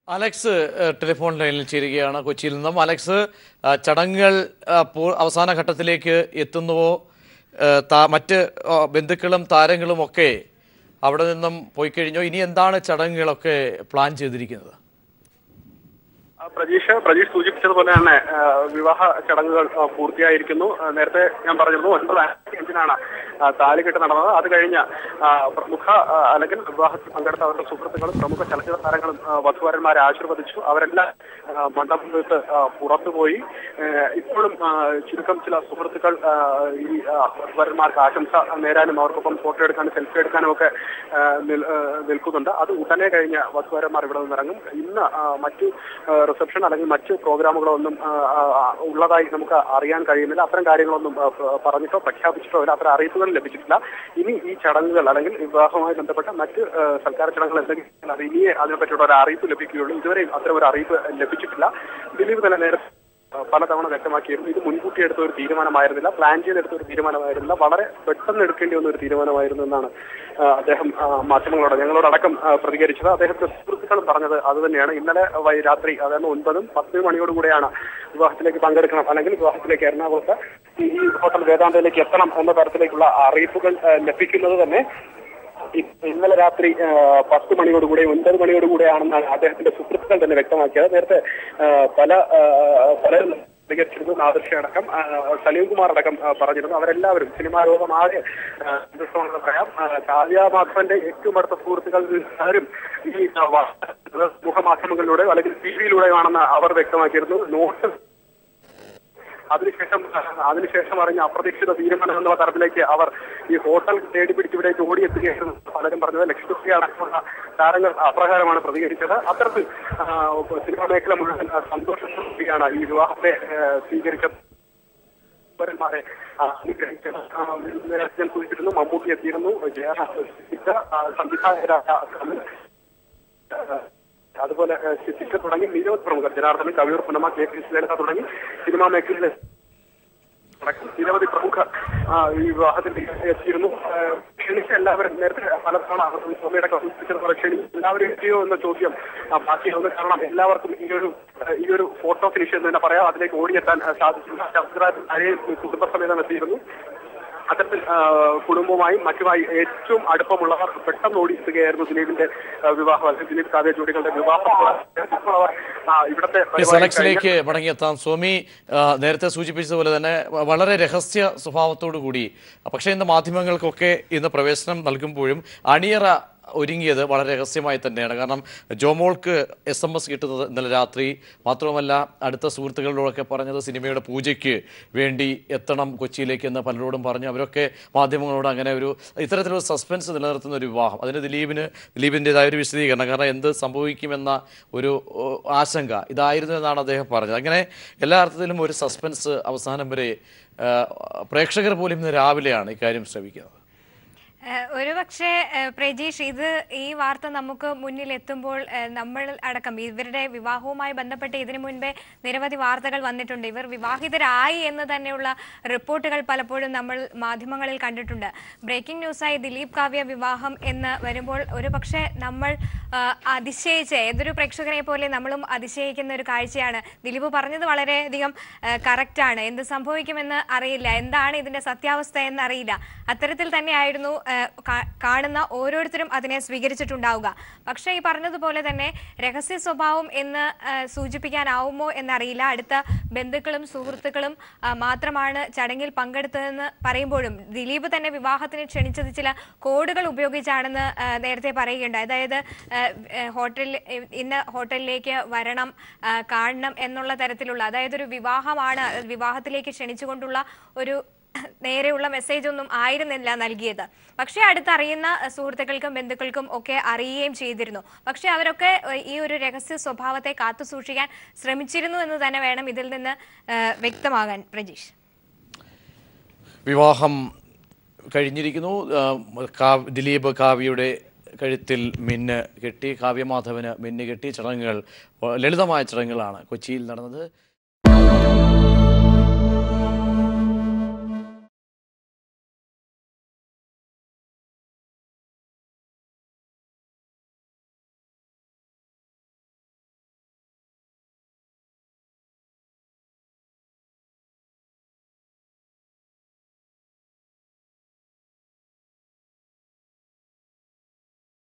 Alex ഏഹ്, telephone ലൈനിൽ ചേരുകയാണ് കൊച്ചിയിൽ നിന്നും അലക്സ് ആ, ചടങ്ങുകൾ ആ, പൂ- അവസാന ഘട്ടത്തിലേക്ക് എത്തുന്നുവോ ഏഹ്, താ- മറ്റ് ആ, ബന്ധുക്കളും താരങ്ങളും ഒക്കെ അവിടെ നിന്നും പോയി കഴിഞ്ഞോ ഇനി എന്താണ് ചടങ്ങുകളൊക്കെ പ്ലാൻ ചെയ്തിരിക്കുന്നത് ആ, പ്രജീഷ് പ്രജീഷ് സൂചിപ്പിച്ചതുപോലെ തന്നെ ആ, വിവാഹ ചടങ്ങുകൾ ആ, പൂർത്തിയായിരിക്കുന്നു ആ, നേരത്തെ ഞാൻ പറഞ്ഞിരുന്നു ഒൻപത് അഞ്ചിനാണ് ആ, താലികെട്ട് നടന്നത് അത് കഴിഞ്ഞ ആ, പ്രമുഖ ആ, അല്ലെങ്കിൽ വിവാഹത്തിൽ പങ്കെടുത്ത അവരുടെ സുഹൃത്തുക്കളും പ്രമുഖ ചലച്ചിത്ര താരങ്ങളും ആ, വധുവരന്മാരെ ആശീർവദിച്ചു അവരെല്ലാം ആ, മണ്ഡപം വിട്ട് ആ, പുറത്തുപോയി ഏ, ഇപ്പോഴും ആ, ചുരുക്കം ചില സുഹൃത്തുക്കൾ ആ, ഈ ആ, വധുവരന്മാർക്ക് ആശംസ നേരാനും അവർക്കൊപ്പം ഫോട്ടോ എടുക്കാനും സെൽഫി എടുക്കാനും ഒക്കെ ആ, നിൽ- ആ, നിൽക്കുന്നുണ്ട് അത് ഉടനെ കഴിഞ്ഞ വധുവരന്മാർ ഇവിടെ നിന്നിറങ്ങും ഇന്ന് ആ, മറ്റു റിസപ്ഷൻ അല്ലെങ്കിൽ മറ്റു പ്രോഗ്രാമുകളോ ഒന്നും ആ, ആ, ഉള്ളതായി നമുക്ക് അറിയാൻ കഴിയുന്നില്ല അത്തരം കാര്യങ്ങളൊന്നും ആ, പ- പറഞ്ഞിട്ടോ പ്രഖ്യാപിച്ചിട്ടോ ഇല്ല അത്തരം അറിയിപ്പുകൾ ലഭിച്ചിട്ടില്ല ഇനി ഈ ചടങ്ങുകൾ അല്ലെങ്കിൽ വിവാഹവുമായി ബന്ധപ്പെട്ട മറ്റ് ആ, സൽക്കാര ചടങ്ങുകൾ എന്തെങ്കിലും അത് ഇനിയേ അതിനെപ്പറ്റിയുള്ള ഒരു അറിയിപ്പ് ലഭിക്കുകയുള്ളൂ ഇതുവരെയും അത്തരം ഒരു അറിയിപ്പ് ലഭിച്ചിട്ടില്ല ദിലീപ് തന്നെ നേരത്തെ ആ, പലതവണ വ്യക്തമാക്കിയിരുന്നു ഇത് മുൻകൂട്ടി എടുത്ത ഒരു തീരുമാനമായിരുന്നില്ല പ്ലാൻ ചെയ്തെടുത്ത ഒരു തീരുമാനമായിരുന്നില്ല വളരെ പെട്ടെന്ന് എടുക്കേണ്ടി വന്ന ഒരു തീരുമാനമായിരുന്നു എന്നാണ് ആ, അദ്ദേഹം ആ, മാധ്യമങ്ങളോട് ഞങ്ങളോടക്കം ആ, പ്രതികരിച്ചത് അദ്ദേഹത്തിന്റെ സുഹൃത്തുക്കളും പറഞ്ഞത് അത് തന്നെയാണ് ഇന്നലെ വൈ രാത്രി അതായത് ഒൻപതും പത്ത് മണിയോട് കൂടെയാണ് വിവാഹത്തിലേക്ക് പങ്കെടുക്കണം അല്ലെങ്കിൽ വിവാഹത്തിലേക്ക് എറണാകുളത്ത് ഈ ഈ ഹോട്ടൽ വേദാന്തയിലേക്ക് എത്തണം എന്ന തരത്തിലേക്കുള്ള അറിയിപ്പുകൾ ആ, ലഭിക്കുന്നത് തന്നെ ഇ- ഇന്നലെ രാത്രി ആ, പത്ത് മണിയോടുകൂടെ ഒൻപത് മണിയോടുകൂടെയാണെന്നാണ് അദ്ദേഹത്തിന്റെ സുഹൃത്തുക്കൾ തന്നെ വ്യക്തമാക്കിയത് നേരത്തെ ആ, പല ആ, പലരും പ്രതികരിച്ചിരുന്നു നാദർശ അടക്കം ആ, സലീം കുമാർ അടക്കം ആ, പറഞ്ഞിരുന്നു അവരെല്ലാവരും സിനിമാ ലോകം ആകെ ആ, സന്തോഷമാണെന്ന് പറയാം ആ, കാവ്യ മാധവന്റെ ഏറ്റവും അടുത്ത സുഹൃത്തുക്കൾ ആരും ഈ ആ, വാ- സമൂഹമാധ്യമങ്ങളിലൂടെ അല്ലെങ്കിൽ ടി വിയിലൂടെയാണെന്ന് അവർ വ്യക്തമാക്കിയിരുന്നു നോട്ട് അതിനുശേഷം അതിനുശേഷം അറിഞ്ഞ അപ്രതീക്ഷിത തീരുമാനം എന്ന തരത്തിലേക്ക് അവർ ഈ ഹോട്ടൽ തേടി പിടിച്ച് ഇവിടേക്ക് ഓടിയെത്തുകയായിരുന്നു പലരും പറഞ്ഞത് ലക്ഷ്മി അടക്കമുള്ള താരങ്ങൾ അപ്രകാരമാണ് പ്രതികരിച്ചത് അത്തരത്തിൽ ആ, സിനിമാ മേഖല മുഴുവൻ ആ, സന്തോഷത്തോടെയാണ് ഈ വിവാഹത്തെ ആ, സ്വീകരിച്ചത് പൗരന്മാരെ ആ, അനുഗ്രഹിച്ചത് ആ, നേരത്തെ ഞാൻ സൂചിപ്പിച്ചിരുന്നു മമ്മൂട്ടി എത്തിയിരുന്നു ജയ ആ, സംവിധായകരായ കമൽ ആ, അതുപോലെ ആ, ശിശിക തുടങ്ങി നിരവധി പ്രമുഖർ ജനാർദ്ദനൻ കവിയൂർ പുന്നമ കെ പി ശ്രീലത തുടങ്ങി സിനിമാ മേഖലയിലെ അടക്കം നിരവധി പ്രമുഖർ ആ, ഈ വിവാഹത്തിൽ എത്തിയിരുന്നു ആ, ക്ഷണിച്ച എല്ലാവരും നേരത്തെ പലതവണ സ്വാമിയുടെ സൂചിപ്പിച്ചതുപോലെ ക്ഷണിച്ച എല്ലാവരും എത്തിയോ എന്ന ചോദ്യം ആ, ബാക്കിയാവുന്ന കാരണം എല്ലാവർക്കും ഈ ഒരു ആ, ഈ ഒരു ഫോട്ടോ ഫിനിഷ് എന്ന് തന്നെ പറയാം അതിലേക്ക് ഓടിയെത്താൻ ആ, സാധിച്ചില്ല ശബ്ദരാജ് അരയിൽ കുടുംബസമേതം എത്തിയിരുന്നു അത്തരത്തിൽ ആ, കുടുംബവുമായും മറ്റുമായി ഏറ്റവും അടുപ്പമുള്ളവർ പെട്ടെന്ന് ഓടിയെത്തുകയായിരുന്നു ദിലീപിന്റെ ആ, വിവാഹം അല്ലെങ്കിൽ ദിലീപ് കാവ്യ ജോഡികളുടെ വിവാഹം അപ്പോൾ അവർ, ആ, ഇവിടുത്തെ എസ് പരിപാടി കഴിഞ്ഞ് അലക്സിലേക്ക് മടങ്ങിയെത്താം സ്വാമി ആ, നേരത്തെ സൂചിപ്പിച്ചതുപോലെ തന്നെ വ- വളരെ രഹസ്യ സ്വഭാവത്തോടു കൂടി പക്ഷേ ഇന്ന് മാധ്യമങ്ങൾക്കൊക്കെ ഇന്ന് പ്രവേശനം നൽകുമ്പോഴും അണിയറ ഒരുങ്ങിയത് വളരെ രഹസ്യമായി തന്നെയാണ് കാരണം ജോമോൾക്ക് എസ് എം എസ് കിട്ടുന്നത് ഇന്നലെ രാത്രി മാത്രവുമല്ല അടുത്ത സുഹൃത്തുക്കളോടൊക്കെ പറഞ്ഞത് സിനിമയുടെ പൂജയ്ക്ക് വേണ്ടി എത്തണം കൊച്ചിയിലേക്ക് എന്ന് പലരോടും പറഞ്ഞു അവരൊക്കെ മാധ്യമങ്ങളോട് അങ്ങനെ ഒരു ഇത്തരത്തിലൊരു സസ്പെൻസ് നിലനിർത്തുന്ന ഒരു വിവാഹം അതിന് ദിലീപിന് ദിലീപിൻ്റെതായ ഒരു വിശദീകരണം കാരണം എന്ത് സംഭവിക്കുമെന്ന ഒരു ഓ, ആശങ്ക ഇതായിരുന്നു എന്നാണ് അദ്ദേഹം പറഞ്ഞത് അങ്ങനെ എല്ലാ അർത്ഥത്തിലും ഒരു സസ്പെൻസ് അവസാനം വരെ ആ, പ്രേക്ഷകർ പോലും ഇന്ന് രാവിലെയാണ് ഇക്കാര്യം ശ്രമിക്കുന്നത് ഏഹ് ഒരു പക്ഷേ ഏഹ് പ്രജീഷ് ഇത് ഈ വാർത്ത നമുക്ക് മുന്നിൽ എത്തുമ്പോൾ ഏഹ് നമ്മൾ അടക്കം ഇവരുടെ വിവാഹവുമായി ബന്ധപ്പെട്ട് ഇതിനു മുൻപേ നിരവധി വാർത്തകൾ വന്നിട്ടുണ്ട് ഇവർ വിവാഹിതരായി എന്ന് തന്നെയുള്ള റിപ്പോർട്ടുകൾ പലപ്പോഴും നമ്മൾ മാധ്യമങ്ങളിൽ കണ്ടിട്ടുണ്ട് ബ്രേക്കിംഗ് ന്യൂസായി ദിലീപ് കാവ്യ വിവാഹം എന്ന് വരുമ്പോൾ ഒരു പക്ഷേ നമ്മൾ ആഹ് അതിശയിച്ച് ഏതൊരു പ്രേക്ഷകനെ പോലെ നമ്മളും അതിശയിക്കുന്ന ഒരു കാഴ്ചയാണ് ദിലീപ് പറഞ്ഞത് വളരെയധികം കറക്റ്റാണ് എന്ത് സംഭവിക്കുമെന്ന് അറിയില്ല എന്താണ് ഇതിന്റെ സത്യാവസ്ഥ എന്നറിയില്ല അത്തരത്തിൽ തന്നെയായിരുന്നു ഏഹ്, കാ- കാണുന്ന ഓരോരുത്തരും അതിനെ സ്വീകരിച്ചിട്ടുണ്ടാവുക പക്ഷേ ഈ പറഞ്ഞതുപോലെ തന്നെ രഹസ്യ സ്വഭാവം എന്ന് ഏഹ്, സൂചിപ്പിക്കാനാവുമോ എന്നറിയില്ല അടുത്ത ബന്ധുക്കളും സുഹൃത്തുക്കളും ആ, മാത്രമാണ് ചടങ്ങിൽ പങ്കെടുത്തതെന്ന് പറയുമ്പോഴും ദിലീപ് തന്നെ വിവാഹത്തിന് ക്ഷണിച്ചത് ചില കോഡുകൾ ഉപയോഗിച്ചാണെന്ന് ആ, നേരത്തെ പറയുകയുണ്ടായി അതായത് ഹോട്ടലിൽ ഇന്ന ഹോട്ടലിലേക്ക് വരണം ആ, കാണണം എന്നുള്ള തരത്തിലുള്ള അതായത് ഒരു വിവാഹമാണ് വിവാഹത്തിലേക്ക് ക്ഷണിച്ചുകൊണ്ടുള്ള ഒരു നേരെയുള്ള മെസ്സേജ് ഒന്നും ആയിരുന്നില്ല നൽകിയത് പക്ഷേ അടുത്തറിയുന്ന സുഹൃത്തുക്കൾക്കും ബന്ധുക്കൾക്കും ഒക്കെ അറിയുകയും ചെയ്തിരുന്നു പക്ഷേ അവരൊക്കെ ഏഹ്, ഈ ഒരു രഹസ്യ സ്വഭാവത്തെ കാത്തു സൂക്ഷിക്കാൻ ശ്രമിച്ചിരുന്നു എന്ന് തന്നെ വേണം ഇതിൽ നിന്ന് ഏഹ്, വ്യക്തമാകാൻ പ്രജീഷ് വിവാഹം കഴിഞ്ഞിരിക്കുന്നു ആ, കാവ്- ദിലീപ് കാവ്യയുടെ കഴുത്തിൽ മിന്ന് കെട്ടി കാവ്യമാധവന് മിന്ന് കെട്ടി ചടങ്ങുകൾ ലളിതമായ ചടങ്ങുകളാണ് കൊച്ചിയിൽ നടന്നത്